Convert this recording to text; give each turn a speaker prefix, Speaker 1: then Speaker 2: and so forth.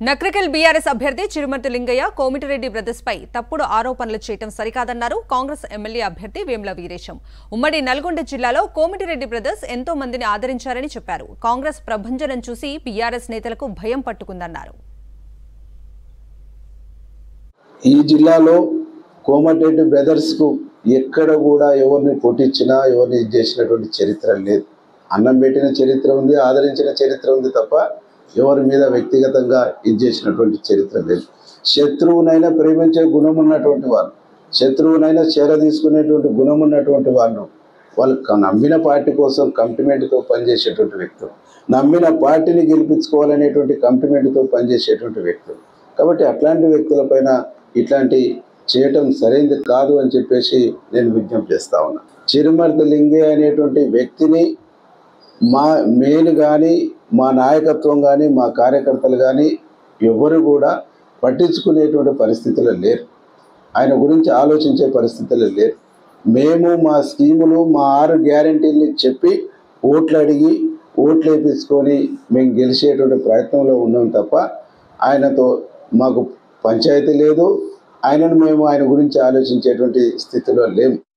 Speaker 1: నక్రకల్ BRS అభ్యర్థి Chirumarthi Lingaiah Komatireddy brothers పై తప్పుడు ఆరోపణలు చేయడం సరికాదన్నారు కాంగ్రెస్ ఎమ్మెల్యే అభ్యర్థి వేముల వీరేశం ఉమ్మడి నల్గొండ జిల్లాలో కోమిటిరెడ్డి బ్రదర్స్ ఎంతో మందిని ఆదరించారని చెప్పారు కాంగ్రెస్ ప్రభంజనం చూసి బీఆర్ఎస్ నేతలకు భయం పట్టుకుందన్నారు
Speaker 2: ఈ జిల్లాలో కోమటిరెడ్డి బ్రదర్స్కు ఎక్కడ కూడా ఎవరిని కొట్టించినా ఎవరిని ఇది చేసినటువంటి చరిత్ర లేదు అన్నం పెట్టిన చరిత్ర ఉంది ఆదరించిన చరిత్ర ఉంది తప్ప ఎవరి మీద వ్యక్తిగతంగా ఇది చేసినటువంటి చరిత్ర లేదు శత్రువునైనా ప్రేమించే గుణం ఉన్నటువంటి వాళ్ళు శత్రువునైనా చేర తీసుకునేటువంటి గుణం ఉన్నటువంటి వాళ్ళు వాళ్ళు క- నమ్మిన పార్టీ కోసం కమిట్మెంట్తో పనిచేసేటువంటి వ్యక్తులు నమ్మిన పార్టీని గెలిపించుకోవాలనేటువంటి కమిట్మెంట్తో పనిచేసేటువంటి వ్యక్తులు కాబట్టి అట్లాంటి వ్యక్తులపైన ఇట్లాంటి చేయటం సరైనది కాదు అని చెప్పేసి నేను విజ్ఞప్తి చేస్తా ఉన్నా చిరుమర్తి లింగే అనేటువంటి వ్యక్తిని మా నేను కానీ మా నాయకత్వం కానీ మా కార్యకర్తలు కానీ ఎవరు కూడా పట్టించుకునేటువంటి పరిస్థితులు లేరు ఆయన గురించి ఆలోచించే పరిస్థితులు లేరు మేము మా స్కీములు మా ఆరు గ్యారంటీల్ని చెప్పి ఓట్లు అడిగి ఓట్లు వేయించుకొని మేము గెలిచేటువంటి ప్రయత్నంలో ఉన్నాం తప్ప ఆయనతో మాకు పంచాయతీ లేదు ఆయనను మేము ఆయన గురించి ఆలోచించేటువంటి స్థితిలో లేము